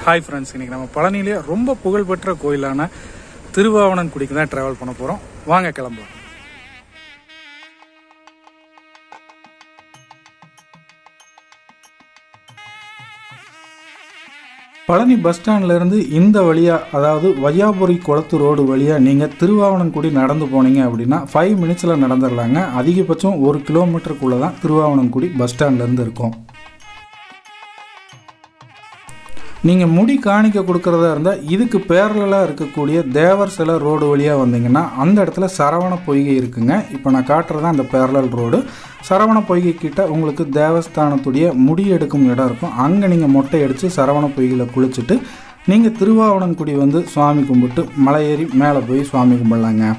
hi friends இன்னைக்கு நம்ம பழனியிலே ரொம்ப புகழ்பெற்ற கோயிலான திருவாவணன்குடிக்கு தான் ட்ராவல் பண்ண போகிறோம் வாங்க கிளம்புவோம் பழனி பஸ் ஸ்டாண்ட்ல இருந்து இந்த வழியா அதாவது வையாபுரி குளத்து ரோடு வழியா நீங்க திருவாவணன்குடி நடந்து போனீங்க அப்படின்னா ஃபைவ் மினிட்ஸ்ல நடந்துடலாங்க அதிகபட்சம் ஒரு கிலோமீட்டருக்குள்ள தான் திருவாவணன்குடி பஸ் ஸ்டாண்ட்ல இருந்து இருக்கும் நீங்கள் முடி காணிக்க கொடுக்கறதா இருந்தால் இதுக்கு பேரலாக இருக்கக்கூடிய தேவர் சிலை ரோடு வழியாக வந்தீங்கன்னா அந்த இடத்துல சரவண பொய்கை இருக்குங்க இப்போ நான் காட்டுறது அந்த பேரலல் ரோடு சரவண பொய்கை கிட்ட உங்களுக்கு தேவஸ்தானத்துடைய முடி எடுக்கும் இடம் இருக்கும் அங்கே நீங்கள் மொட்டை அடித்து சரவண பொய்கையில் குளிச்சுட்டு நீங்கள் திருவாவணன்குடி வந்து சுவாமி கும்பிட்டு மலை ஏறி மேலே போய் சுவாமி கும்பிடலாங்க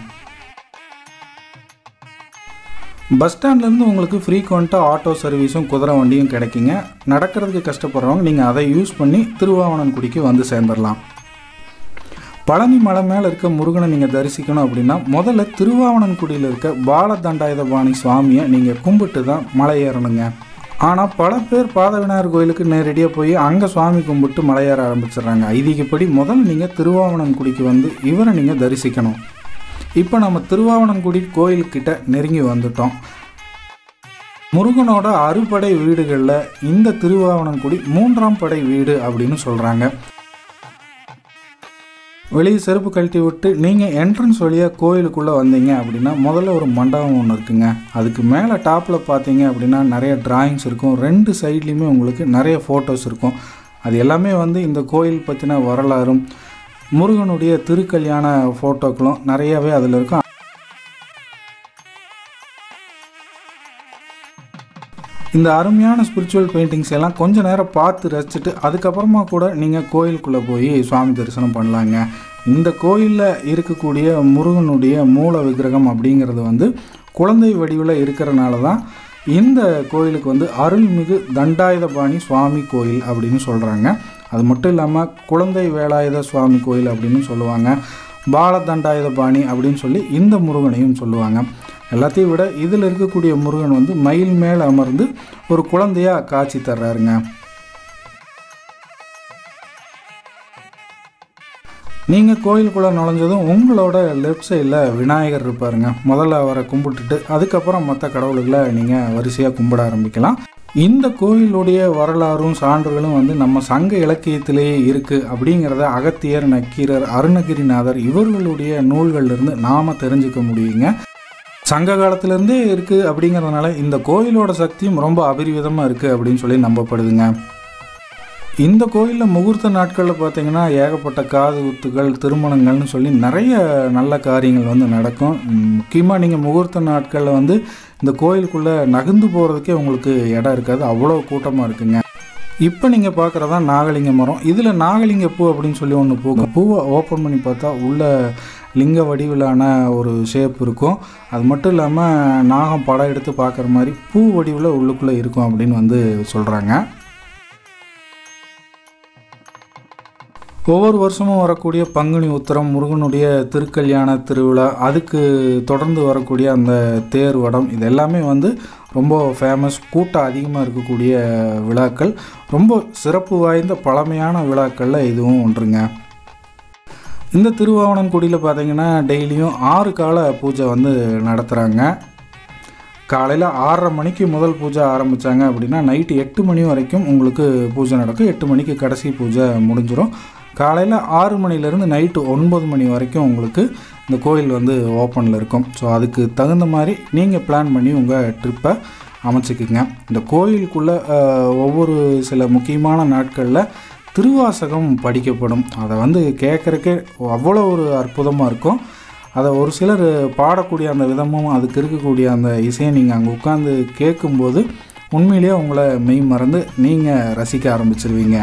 பஸ் ஸ்டாண்ட்லேருந்து உங்களுக்கு ஃப்ரீக்வெண்ட்டாக ஆட்டோ சர்வீஸும் குதிரை வண்டியும் கிடைக்குங்க நடக்கிறதுக்கு கஷ்டப்படுறவங்க நீங்கள் அதை யூஸ் பண்ணி திருவாவணன்குடிக்கு வந்து சேர்ந்துடலாம் பழனி மலை மேலே இருக்க முருகனை நீங்கள் தரிசிக்கணும் அப்படின்னா முதல்ல திருவாவணன்குடியில் இருக்க பாலதண்டாயுதபாணி சுவாமியை நீங்கள் கும்பிட்டு தான் மலை ஏறணுங்க ஆனால் பல பேர் பாத விநாயகர் கோயிலுக்கு நேரடியாக போய் அங்கே சுவாமி கும்பிட்டு மலையேற ஆரம்பிச்சிடுறாங்க ஐதீகப்படி முதல்ல நீங்கள் திருவாவணன்குடிக்கு வந்து இவரை நீங்கள் தரிசிக்கணும் இப்போ நம்ம திருவாவணங்குடி கோயில்கிட்ட நெருங்கி வந்துட்டோம் முருகனோட அறுபடை வீடுகளில் இந்த திருவாவணங்குடி மூன்றாம் படை வீடு அப்படின்னு சொல்கிறாங்க வெளியே செருப்பு கழட்டி விட்டு நீங்கள் என்ட்ரன்ஸ் வழியாக கோயிலுக்குள்ளே வந்தீங்க அப்படின்னா முதல்ல ஒரு மண்டபம் ஒன்று இருக்குங்க அதுக்கு மேலே டாப்பில் பார்த்தீங்க அப்படின்னா நிறைய டிராயிங்ஸ் இருக்கும் ரெண்டு சைட்லேயுமே உங்களுக்கு நிறைய ஃபோட்டோஸ் இருக்கும் அது எல்லாமே வந்து இந்த கோயில் பற்றின வரலாறும் முருகனுடைய திருக்கல்யாண ஃபோட்டோக்களும் நிறையவே அதில் இருக்கும் இந்த அருமையான ஸ்பிரிச்சுவல் பெயிண்டிங்ஸ் எல்லாம் கொஞ்ச நேரம் பார்த்து ரசிச்சுட்டு அதுக்கப்புறமா கூட நீங்கள் கோயிலுக்குள்ளே போய் சுவாமி தரிசனம் பண்ணலாங்க இந்த கோயிலில் இருக்கக்கூடிய முருகனுடைய மூல விக்கிரகம் அப்படிங்கிறது வந்து குழந்தை வடிவில் இருக்கிறனால தான் இந்த கோயிலுக்கு வந்து அருள்மிகு தண்டாயுதபாணி சுவாமி கோயில் அப்படின்னு சொல்கிறாங்க அது மட்டும் இல்லாமல் குழந்தை வேலாயுத சுவாமி கோயில் அப்படின்னு சொல்லுவாங்க பாலதண்டாயுதபாணி அப்படின்னு சொல்லி இந்த முருகனையும் சொல்லுவாங்க எல்லாத்தையும் விட இதில் இருக்கக்கூடிய முருகன் வந்து மயில் மேல் அமர்ந்து ஒரு குழந்தையாக காட்சி தர்றாருங்க நீங்கள் கோயிலுக்குள்ளே நுழைஞ்சதும் உங்களோட லெஃப்ட் சைடில் விநாயகர் இருப்பாருங்க முதல்ல அவரை கும்பிட்டுட்டு அதுக்கப்புறம் மற்ற கடவுள்களை நீங்கள் வரிசையாக கும்பிட ஆரம்பிக்கலாம் இந்த கோயிலுடைய வரலாறும் சான்றுகளும் வந்து நம்ம சங்க இலக்கியத்திலேயே இருக்குது அப்படிங்கிறத அகத்தியர் நக்கீரர் அருணகிரிநாதர் இவர்களுடைய நூல்கள்லேருந்து நாம் தெரிஞ்சுக்க முடியுங்க சங்க காலத்திலேருந்தே இருக்குது அப்படிங்கிறதுனால இந்த கோயிலோட சக்தியும் ரொம்ப அபரிவிதமாக இருக்குது அப்படின்னு சொல்லி நம்பப்படுதுங்க இந்த கோயிலில் முகூர்த்த நாட்களில் பார்த்தீங்கன்னா ஏகப்பட்ட காது குத்துகள் திருமணங்கள்னு சொல்லி நிறைய நல்ல காரியங்கள் வந்து நடக்கும் முக்கியமாக நீங்கள் முகூர்த்த நாட்களில் வந்து இந்த கோயிலுக்குள்ளே நகர்ந்து போகிறதுக்கே உங்களுக்கு இடம் இருக்காது அவ்வளோ கூட்டமாக இருக்குங்க இப்போ நீங்கள் பார்க்குறதா நாகலிங்க மரம் இதில் நாகலிங்க பூ அப்படின்னு சொல்லி ஒன்று பூக்கும் பூவை ஓப்பன் பண்ணி பார்த்தா உள்ள லிங்க வடிவிலான ஒரு ஷேப் இருக்கும் அது மட்டும் இல்லாமல் நாகம் படம் எடுத்து பார்க்குற மாதிரி பூ வடிவில் உள்ளுக்குள்ளே இருக்கும் அப்படின்னு வந்து சொல்கிறாங்க ஒவ்வொரு வருஷமும் வரக்கூடிய பங்குனி உத்திரம் முருகனுடைய திருக்கல்யாண திருவிழா அதுக்கு தொடர்ந்து வரக்கூடிய அந்த தேர் வடம் இது எல்லாமே வந்து ரொம்ப ஃபேமஸ் கூட்டம் அதிகமாக இருக்கக்கூடிய விழாக்கள் ரொம்ப சிறப்பு வாய்ந்த பழமையான விழாக்களில் இதுவும் ஒன்றுங்க இந்த திருவாவணன்குடியில் பார்த்தீங்கன்னா டெய்லியும் ஆறு கால பூஜை வந்து நடத்துகிறாங்க காலையில் ஆறரை மணிக்கு முதல் பூஜை ஆரம்பித்தாங்க அப்படின்னா நைட்டு எட்டு மணி வரைக்கும் உங்களுக்கு பூஜை நடக்கும் எட்டு மணிக்கு கடைசி பூஜை முடிஞ்சிடும் காலையில் ஆறு மணிலேருந்து நைட்டு ஒன்பது மணி வரைக்கும் உங்களுக்கு இந்த கோயில் வந்து ஓப்பனில் இருக்கும் ஸோ அதுக்கு தகுந்த மாதிரி நீங்கள் பிளான் பண்ணி உங்கள் ட்ரிப்பை அமைச்சிக்குங்க இந்த கோயிலுக்குள்ளே ஒவ்வொரு சில முக்கியமான நாட்களில் திருவாசகம் படிக்கப்படும் அதை வந்து கேட்குறக்கே அவ்வளோ ஒரு அற்புதமாக இருக்கும் அதை ஒரு சிலர் பாடக்கூடிய அந்த விதமும் அதுக்கு இருக்கக்கூடிய அந்த இசையை நீங்கள் அங்கே உட்காந்து கேட்கும்போது உண்மையிலேயே உங்களை மெய் மறந்து நீங்கள் ரசிக்க ஆரம்பிச்சிருவீங்க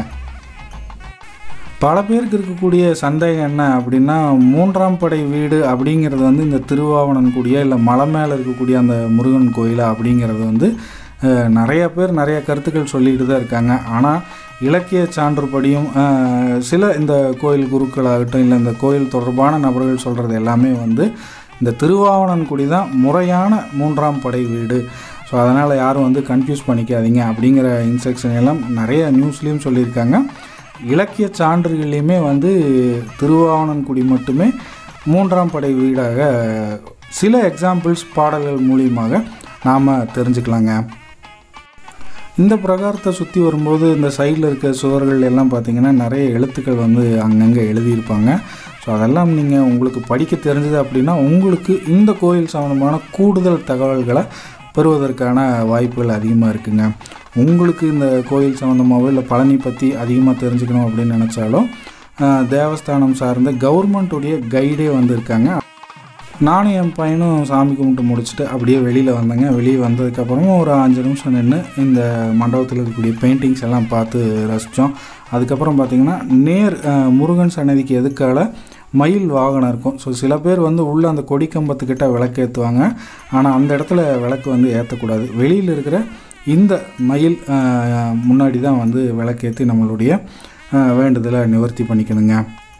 பல பேருக்கு இருக்கக்கூடிய சந்தேகம் என்ன அப்படின்னா மூன்றாம் படை வீடு அப்படிங்கிறது வந்து இந்த திருவாவணன்குடியா இல்லை மலை மேலே இருக்கக்கூடிய அந்த முருகன் கோயிலா அப்படிங்கிறது வந்து நிறைய பேர் நிறைய கருத்துக்கள் சொல்லிட்டு தான் இருக்காங்க ஆனால் இலக்கிய சான்றுபடியும் சில இந்த கோயில் குருக்களாகட்டும் இல்லை இந்த கோயில் தொடர்பான நபர்கள் சொல்கிறது எல்லாமே வந்து இந்த திருவாவணன்குடி தான் முறையான மூன்றாம் படை வீடு ஸோ அதனால் யாரும் வந்து கன்ஃபியூஸ் பண்ணிக்காதீங்க அப்படிங்கிற இன்ஸ்ட்ரக்ஷன் எல்லாம் நிறைய நியூஸ்லேயும் சொல்லியிருக்காங்க இலக்கிய சான்றுகள்லையுமே வந்து திருவாவணன்குடி மட்டுமே மூன்றாம் படை வீடாக சில எக்ஸாம்பிள்ஸ் பாடல்கள் மூலியமாக நாம் தெரிஞ்சுக்கலாங்க இந்த பிரகாரத்தை சுற்றி வரும்போது இந்த சைடில் இருக்க சுவர்கள் எல்லாம் பார்த்தீங்கன்னா நிறைய எழுத்துக்கள் வந்து அங்கங்கே எழுதியிருப்பாங்க ஸோ அதெல்லாம் நீங்கள் உங்களுக்கு படிக்க தெரிஞ்சது அப்படின்னா உங்களுக்கு இந்த கோயில் சம்மந்தமான கூடுதல் தகவல்களை பெறுவதற்கான வாய்ப்புகள் அதிகமாக இருக்குங்க உங்களுக்கு இந்த கோயில் சம்மந்தமாகவோ இல்லை பழனி பற்றி அதிகமாக தெரிஞ்சுக்கணும் அப்படின்னு நினச்சாலும் ஆஹ், தேவஸ்தானம் சார்ந்த கவர்மெண்ட்டுடைய கைடே வந்திருக்காங்க நானும் என் பையனும் சாமி கும்பிட்டு முடிச்சுட்டு அப்படியே வெளியில் வந்தேங்க வெளியே வந்ததுக்கப்புறமா ஒரு அஞ்சு நிமிஷம் நின்று இந்த மண்டபத்தில் இருக்கக்கூடிய பெயிண்டிங்ஸ் எல்லாம் பார்த்து ரசித்தோம் அதுக்கப்புறம் பார்த்திங்கன்னா நேர் அஹ், முருகன் சன்னதிக்கு எதுக்கால மயில் வாகனம் இருக்கும் ஸோ சில பேர் வந்து உள்ளே அந்த கொடி கம்பத்துக்கிட்ட விளக்கு ஏற்றுவாங்க ஆனால் அந்த இடத்துல விளக்கு வந்து ஏற்றக்கூடாது வெளியில் இருக்கிற இந்த மயில் அஹ், முன்னாடி தான் வந்து விளக்கேற்றி நம்மளுடைய அஹ், வேண்டுதலை நிவர்த்தி பண்ணிக்கணுங்க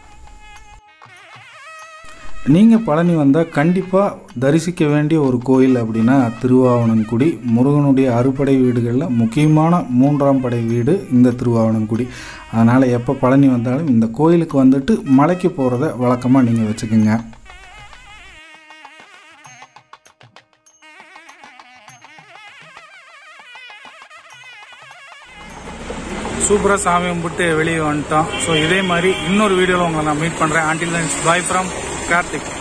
நீங்கள் பழனி வந்தால் கண்டிப்பாக தரிசிக்க வேண்டிய ஒரு கோயில் அப்படின்னா திருவாவணன்குடி முருகனுடைய அறுபடை வீடுகளில் முக்கியமான மூன்றாம் படை வீடு இந்த திருவாவணன்குடி அதனால் எப்போ பழனி வந்தாலும் இந்த கோயிலுக்கு வந்துட்டு மலைக்கு போகிறத வழக்கமாக நீங்கள் வச்சுக்கோங்க சூப்பராக சாமி கும்பிட்டு வெளியே வந்துட்டோம் ஸோ இதே மாதிரி இன்னொரு வீடியோவில் உங்களை நான் மீட் பண்ணுறேன் ஆண்டில் பாய் ஃப்ரம் கார்த்திக்